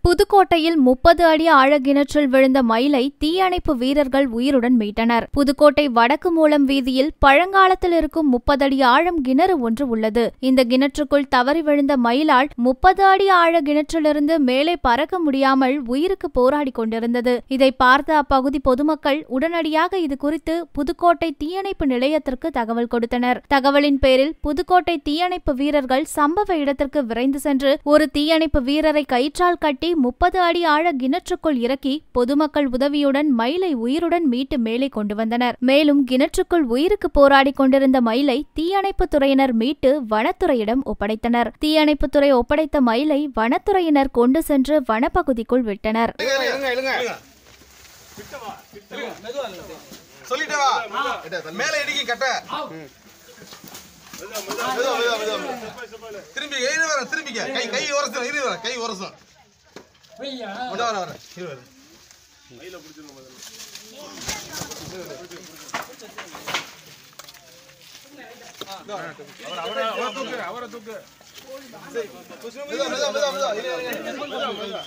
புதுக்கோட்டையில் முப்பது அடி ஆழ கிணற்றில் விழுந்த மயிலை தீயணைப்பு வீரர்கள் உயிருடன் மீட்டனர் புதுக்கோட்டை வடக்கு மூலம் வீதியில் பழங்காலத்தில் இருக்கும் முப்பது அடி ஆழம் கிணறு ஒன்று உள்ளது இந்த கிணற்றுக்குள் தவறி விழுந்த மயிலால் முப்பது அடி ஆழ கிணற்றிலிருந்து மேலே பறக்க முடியாமல் உயிருக்கு போராடி கொண்டிருந்தது இதை பார்த்த அப்பகுதி பொதுமக்கள் உடனடியாக இது குறித்து புதுக்கோட்டை தீயணைப்பு நிலையத்திற்கு தகவல் கொடுத்தனர் தகவலின் பேரில் புதுக்கோட்டை தீயணைப்பு வீரர்கள் சம்பவ இடத்திற்கு விரைந்து சென்று ஒரு தீயணைப்பு வீரரை கயிற்றால் கட்டி முப்பது அடி ஆழ கிணற்றுக்குள் இறக்கி பொதுமக்கள் உதவியுடன் மயிலை உயிருடன் மீட்டு மேலே கொண்டு வந்தனர் மேலும் கிணற்றுக்குள் உயிருக்கு போராடி கொண்டிருந்த மயிலை தீயணைப்புத் துறையினர் மீட்டு வனத்துறையிடம் ஒப்படைத்தனர் தீயணைப்புத் துறை ஒப்படைத்த மயிலை வனத்துறையினர் கொண்டு சென்று வனப்பகுதிக்குள் விட்டனர் இழுங்க இழுங்க இழுங்க சொல்லிட்டே வா மேல இடிக்கி கட்ட மெதுவா, மெதுவா, மெதுவா, மெதுவா. திரும்பி இரு வர திரும்பிக்க கை கை உரசும் இரு வர கை உரசும் வர வர வர இரு வர மெதுவா, மெதுவா, மெதுவா, மெதுவா. இரு, இரு, இரு.